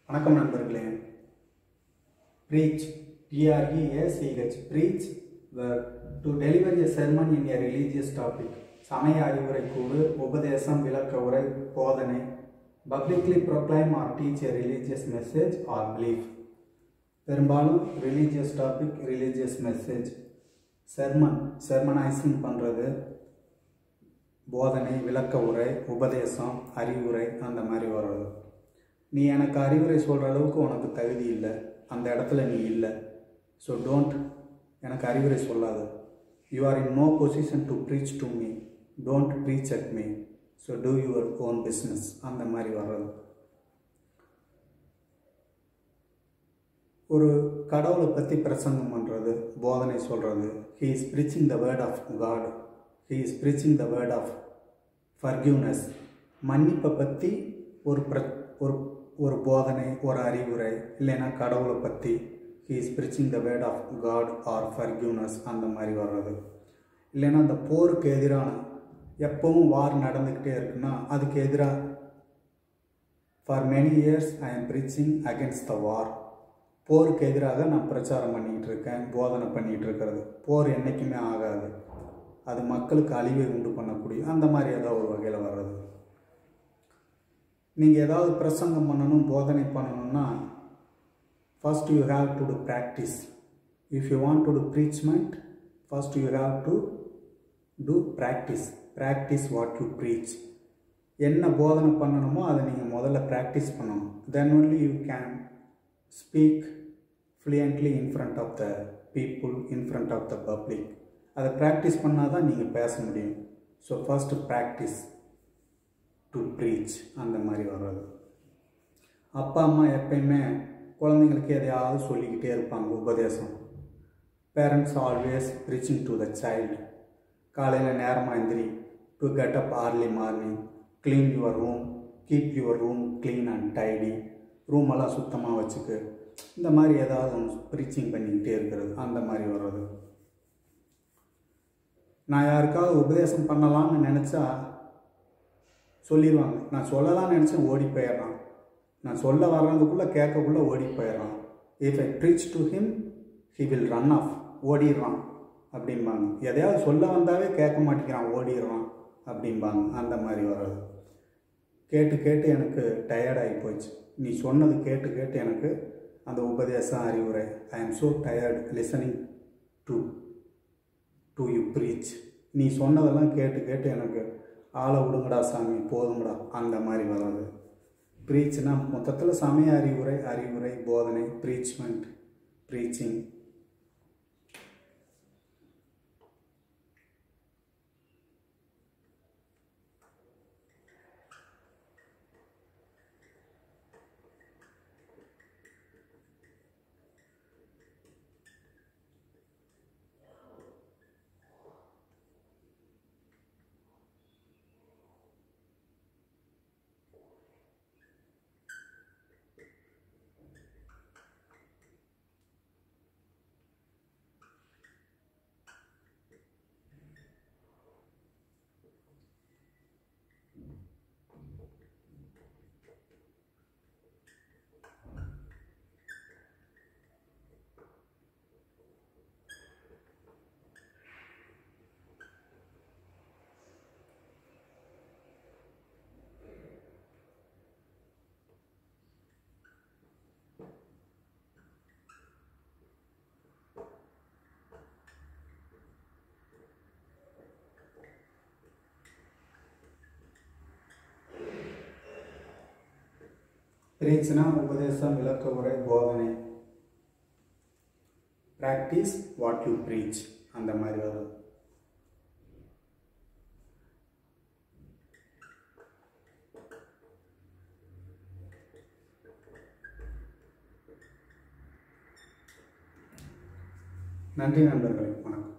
வணக்கம் நண்பர்களே preach P R E A C H preach to deliver a sermon in a religious topic சமய அறிவுரை கூறு உபதேசம் விளக்க உரை போதனை publicly proclaim or teach a religious message or belief பெரும்பாலும் religious topic religious message sermon sermonising பண்ணுறது போதனை விளக்க உரை உபதேசம் அறிவுரை அந்த மாதிரி வர்றது நீ எனக்கு அறிவுரை சொல்கிற அளவுக்கு உனக்கு தகுதி இல்லை அந்த இடத்துல நீ இல்லை ஸோ டோன்ட் எனக்கு அறிவுரை சொல்லாது you are in no position to preach to me don't preach at me so do your own business அந்த மாதிரி வர்றது ஒரு கடவுளை பற்றி பிரசங்கம் பண்ணுறது போதனை சொல்கிறது he is preaching the word of God he is preaching the word of forgiveness மன்னிப்பை பற்றி ஒரு பிர ஒரு ஒரு போதனை ஒரு அறிவுரை இல்லைன்னா கடவுளை பற்றி he is preaching the word of God or forgiveness அந்த மாதிரி வர்றது இல்லைன்னா அந்த போருக்கு எதிரான எப்பவும் வார் நடந்துக்கிட்டே இருக்குன்னா அதுக்கு எதிராக for many years I am preaching against the war போருக்கு எதிராக நான் பிரச்சாரம் பண்ணிகிட்டு இருக்கேன் போதனை பண்ணிகிட்டு இருக்கிறது போர் என்றைக்குமே ஆகாது அது மக்களுக்கு அழிவை உண்டு பண்ணக்கூடிய அந்த மாதிரி ஏதாவது ஒரு வகையில் வர்றது நீங்கள் ஏதாவது பிரசங்கம் பண்ணணும் போதனை பண்ணணும்னா first you have to to practice if you want to to preachment first you have to do practice practice what you preach என்ன போதனை பண்ணணுமோ அதை நீங்கள் முதல்ல ப்ராக்டிஸ் பண்ணணும் then only you can speak fluently in front of the people in front of the public அதை practice பண்ணால் தான் நீங்கள் பேச முடியும் so first practice to preach அந்த மாதிரி வர்றது அப்பா அம்மா எப்பயுமே குழந்தைங்களுக்கு எதையாவது சொல்லிக்கிட்டே இருப்பாங்க உபதேசம் parents always preaching to the child காலையில் நேரமாக எந்திரி to get up early morning clean your room keep your room clean and tidy room எல்லாம் சுத்தமாக வச்சுக்கு இந்த மாதிரி ஏதாவது ஒன்று ப்ரீச்சிங் பண்ணிக்கிட்டே இருக்கிறது அந்த மாதிரி வர்றது நான் யாருக்காவது உபதேசம் பண்ணலாம்னு நினச்சா சொல்லிடுவாங்க நான் சொல்லலாம்னு நினச்சேன் ஓடி போயிடுறான் நான் சொல்ல வர்றதுக்குள்ளே கேட்கக்குள்ளே ஓடி போயிடுறான் if I preach to him he will run off ஓடிடுறான் அப்படிம்பாங்க எதையாவது சொல்ல வந்தாவே கேட்க மாட்டேங்கிறான் ஓடிடுறான் அப்படிம்பாங்க அந்த மாதிரி வர்றது கேட்டு கேட்டு எனக்கு டயர்டாகி போச்சு நீ சொன்னது கேட்டு கேட்டு எனக்கு அந்த உபதேசம் அறிவுரை I am so tired listening to to you preach நீ சொன்னதெல்லாம் கேட்டு கேட்டு எனக்கு ஆளை விடுங்கடா சாமி போதுங்கடா அந்த மாதிரி வர்றது ப்ரீச்னா மொத்தத்தில் சமய அறிவுரை அறிவுரை போதனை ப்ரீச்மெண்ட் ப்ரீச்சிங் ப்ரீச்னா உபதேசம் விளக்க உரை போதனை ப்ராக்டிஸ் வாட் யூ ப்ரீச் அந்த மாதிரி வரும் நன்றி நண்பர்களே வணக்கம்